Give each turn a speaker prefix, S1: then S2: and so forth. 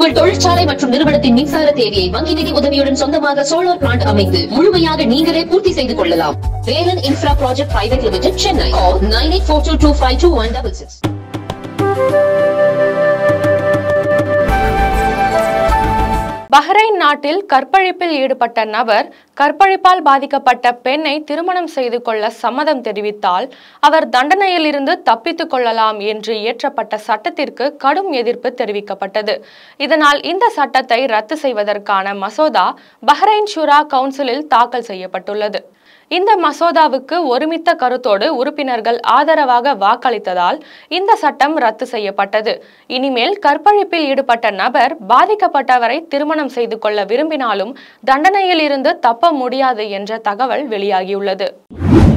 S1: உங்கள் தொழிற்சாலை மற்றும் நிறுவனத்தின் மின்சார தேவையை வங்கி நிதி உதவியுடன் சொந்தமாக சோலார் பிளான்ட் அமைத்து முழுமையாக நீங்களே பூர்த்தி செய்து கொள்ளலாம் Velan infra project private limited Chennai nine eight four two two five two one double six
S2: Bahrain நாட்டில் கற்பழிப்பில் ஈடுபட்ட நபர் கற்பழிப்பால் பாதிக்கப்பட்ட பெண்ணை திருமணம் செய்து கொள்ள சம்மதம் தெரிவித்தால் அவர் தண்டனையிலிருந்து தப்பித்துக் கொள்ளலாம் என்று இயற்றப்பட்ட சட்டத்திற்கு கடும் எதிர்ப்பு தெரிவிக்கப்பட்டது இதனால் இந்த சட்டத்தை ரத்து செய்வதற்கான மசோதா பஹ்ரைன் ஷுரா கவுன்சிலில் தாக்கல் செய்யப்பட்டுள்ளது இந்த மசோதாவுக்கு ஒருமித்த கருத்தோடு உறுப்பினர்கள் ஆதரவாக வாக்களித்ததால் இந்த சட்டம் ரத்து செய்யப்பட்டது இனிமேல் கற்பழிப்பில் ஈடுபட்ட நபர் பாதிக்கப்பட்டவரை திருமணம் செய்து கொள்ள விரும்பினாலும் தண்டனையில் இருந்து தப்ப முடியாது என்ற தகவல் வெளியாகியுள்ளது